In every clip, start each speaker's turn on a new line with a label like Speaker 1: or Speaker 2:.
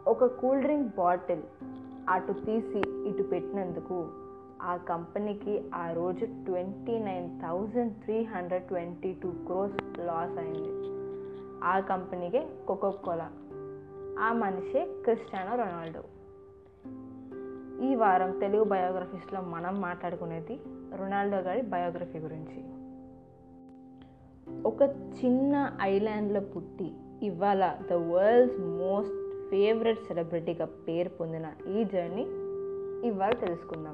Speaker 1: ఒక cool drink bottle అటు తీసి ఇటు పెట్టినందుకు ఆ కంపెనీకి ఆ రోజు twenty nine thousand three hundred twenty two crores loss అయింది ఆ కంపెనీకే కోకో కోలా ఆ మనిషే క్రిస్టియానో రొనాల్డో ఈ వారం తెలుగు బయోగ్రఫీస్లో మనం మాట్లాడుకునేది రొనాల్డో గారి బయోగ్రఫీ గురించి ఒక చిన్న ఐలాండ్లో పుట్టి ఇవాళ ద వరల్డ్స్ మోస్ట్ ఫేవరెట్ సెలబ్రిటీగా పేరు పొందిన ఈ జర్నీ ఇవాళ తెలుసుకుందాం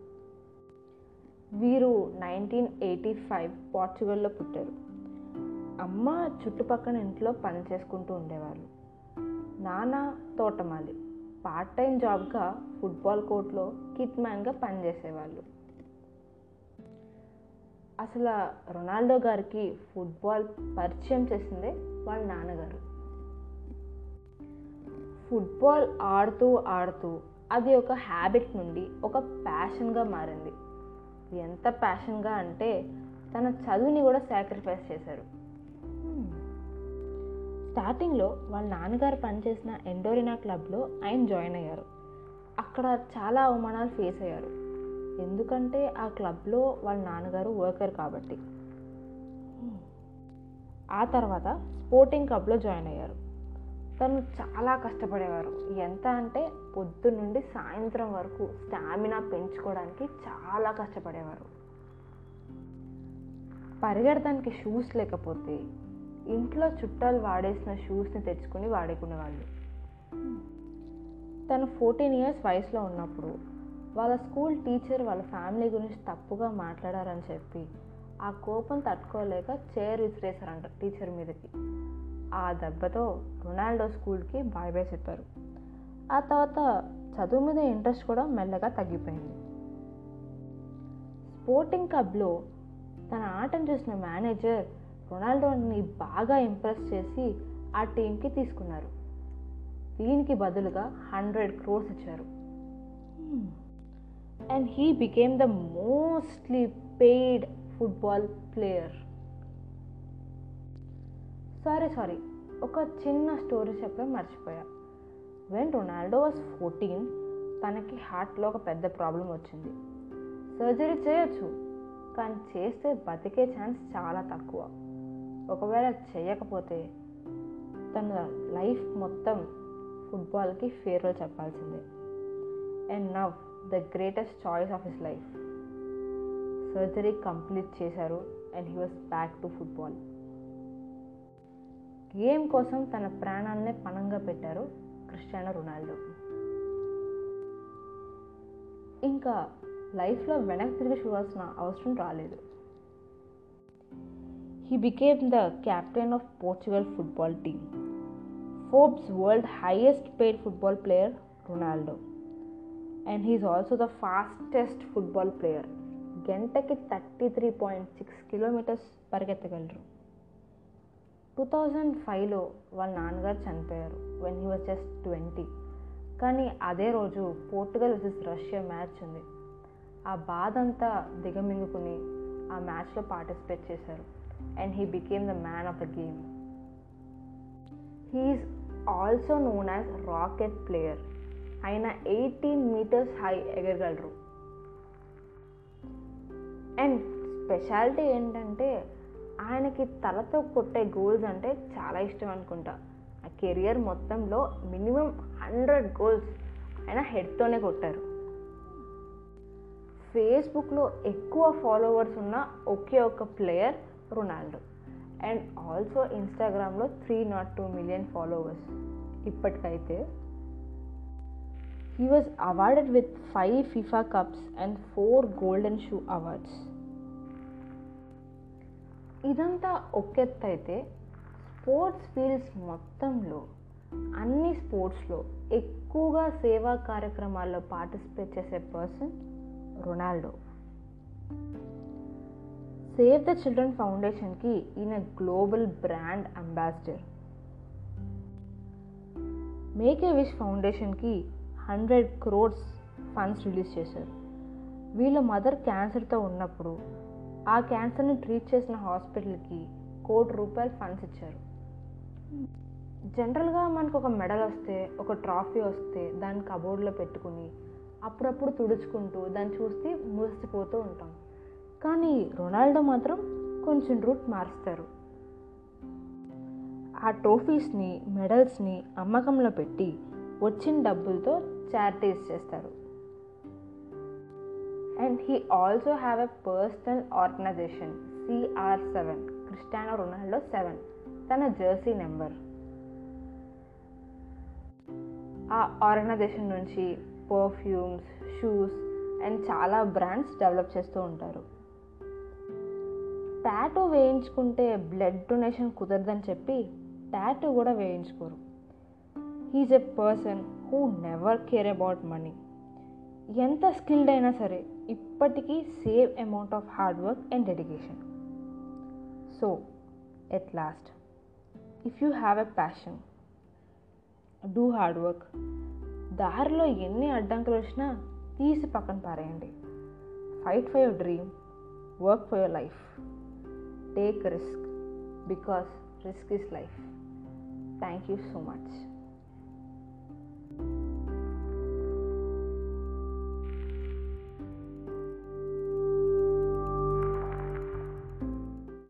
Speaker 1: వీరు నైన్టీన్ ఎయిటీ ఫైవ్ పోర్చుగల్లో పుట్టారు అమ్మ చుట్టుపక్కల ఇంట్లో పని చేసుకుంటూ ఉండేవాళ్ళు నాన్న తోటమాలి పార్ట్ టైం జాబ్గా ఫుట్బాల్ కోర్ట్లో కిట్ మ్యాన్గా పనిచేసేవాళ్ళు అసలు రొనాల్డో గారికి ఫుట్బాల్ పరిచయం చేసిందే వాళ్ళ నాన్నగారు ఫుట్బాల్ ఆడుతూ ఆడుతూ అది ఒక హ్యాబిట్ నుండి ఒక ప్యాషన్గా మారింది ఎంత ప్యాషన్గా అంటే తన చదువుని కూడా సాక్రిఫైస్ చేశారు స్టార్టింగ్లో వాళ్ళ నాన్నగారు పనిచేసిన ఎండోరినా క్లబ్లో ఆయన జాయిన్ అయ్యారు అక్కడ చాలా అవమానాలు ఫేస్ అయ్యారు ఎందుకంటే ఆ క్లబ్లో వాళ్ళ నాన్నగారు వర్కర్ కాబట్టి ఆ తర్వాత స్పోర్టింగ్ క్లబ్లో జాయిన్ అయ్యారు తను చాలా కష్టపడేవారు ఎంత అంటే పొద్దు నుండి సాయంత్రం వరకు స్టామినా పెంచుకోవడానికి చాలా కష్టపడేవారు పరిగెడటానికి షూస్ లేకపోతే ఇంట్లో చుట్టాలు వాడేసిన షూస్ని తెచ్చుకుని వాడుకునేవాళ్ళు తను ఫోర్టీన్ ఇయర్స్ వయసులో ఉన్నప్పుడు వాళ్ళ స్కూల్ టీచర్ వాళ్ళ ఫ్యామిలీ గురించి తప్పుగా మాట్లాడారని చెప్పి ఆ కోపం తట్టుకోలేక చైర్ విసిరేశారంట టీచర్ మీదకి ఆ దెబ్బతో రొనాల్డో స్కూల్కి బాయ్ బాయ్ చెప్పారు ఆ తర్వాత చదువు మీద ఇంట్రెస్ట్ కూడా మెల్లగా తగ్గిపోయింది స్పోర్టింగ్ క్లబ్లో తన ఆటను చూసిన మేనేజర్ రొనాల్డోని బాగా ఇంప్రెస్ చేసి ఆ టీంకి తీసుకున్నారు దీనికి బదులుగా హండ్రెడ్ క్రోర్స్ ఇచ్చారు and he became the mostly paid football player sorry sorry ఒక చిన్న స్టోరీ చెప్పడం మర్చిపోయా వెన్ రొనాల్డో వాజ్ ఫోర్టీన్ తనకి హార్ట్లో ఒక పెద్ద ప్రాబ్లం వచ్చింది సర్జరీ చేయొచ్చు కానీ చేస్తే బతికే ఛాన్స్ చాలా తక్కువ ఒకవేళ చేయకపోతే తన లైఫ్ మొత్తం ఫుట్బాల్కి ఫేర్వెల్ చెప్పాల్సిందే and now the greatest choice of his life surgery complete చేశారు and he was back to football game కోసం తన ప్రాణాలనే పణంగా పెట్టారు క్రిస్టియానో రొనాల్డో ఇంకా లైఫ్లో వెనక్కి తిరిగి చూడాల్సిన అవసరం రాలేదు he became the captain of Portugal football team Forbes world highest paid football player Ronaldo and he is also the fastest football player గంటకి thirty three point six kilometres పరిగెత్తగలరు టూ థౌజండ్ ఫైవ్లో వాళ్ళ నాన్నగారు చనిపోయారు when he was just twenty కానీ అదే రోజు Portugal versus Russia match ఉంది ఆ బాధ అంతా దిగమింగుకుని ఆ మ్యాచ్లో పార్టిసిపేట్ చేశారు and he became the man of the game he is also known as rocket player ఆయన ఎయిటీన్ మీటర్స్ హై ఎగరగలరు అండ్ స్పెషాలిటీ ఏంటంటే ఆయనకి తలతో కొట్టే గోల్స్ అంటే చాలా ఇష్టం అనుకుంటా ఆ కెరియర్ మొత్తంలో మినిమం హండ్రెడ్ గోల్స్ ఆయన హెడ్తోనే కొట్టారు ఫేస్బుక్లో ఎక్కువ ఫాలోవర్స్ ఉన్న ఒకే ఒక ప్లేయర్ రొనాల్డో అండ్ ఆల్సో ఇన్స్టాగ్రామ్లో three not two million followers ఇప్పటికైతే he was awarded with five FIFA cups and four golden shoe awards ఇదంతా ఒకెత్తు అయితే స్పోర్ట్స్ ఫీల్డ్స్ మొత్తంలో అన్ని స్పోర్ట్స్లో ఎక్కువగా సేవా కార్యక్రమాల్లో పార్టిసిపేట్ చేసే person Ronaldo save the children ఫౌండేషన్కి ఈయన global brand ambassador make a wish ఫౌండేషన్కి హండ్రెడ్ క్రోడ్స్ ఫండ్స్ రిలీజ్ చేశారు వీళ్ళ మదర్ క్యాన్సర్తో ఉన్నప్పుడు ఆ క్యాన్సర్ని ట్రీట్ చేసిన హాస్పిటల్కి కోటి రూపాయలు ఫండ్స్ ఇచ్చారు జనరల్గా మనకు ఒక మెడల్ వస్తే ఒక ట్రాఫీ వస్తే దాన్ని కబోర్డ్లో పెట్టుకుని అప్పుడప్పుడు తుడుచుకుంటూ దాన్ని చూస్తే మురిసిపోతూ ఉంటాం కానీ రొనాల్డో మాత్రం కొంచెం రూట్ మారుస్తారు ఆ ట్రోఫీస్ని మెడల్స్ని అమ్మకంలో పెట్టి వచ్చిన డబ్బులతో చారిటీస్ చేస్తారు and he also have a personal organisation CR seven Cristiano Ronaldo seven తన జెర్సీ నెంబర్ ఆ ఆర్గనైజేషన్ నుంచి పర్ఫ్యూమ్స్ షూస్ అండ్ చాలా బ్రాండ్స్ డెవలప్ చేస్తూ ఉంటారు టాటూ వేయించుకుంటే బ్లడ్ డొనేషన్ కుదరదని చెప్పి టాటూ కూడా వేయించుకోరు he's a person who never care about money ఎంత స్కిల్డ్ అయినా సరే ఇప్పటికీ save amount of hard work and dedication so at last if you have a passion do hard work దారిలో ఎన్ని అడ్డంకులు వచ్చినా తీసి పక్కన పారేయండి fight for your dream work for your life take risk because risk is life thank you so much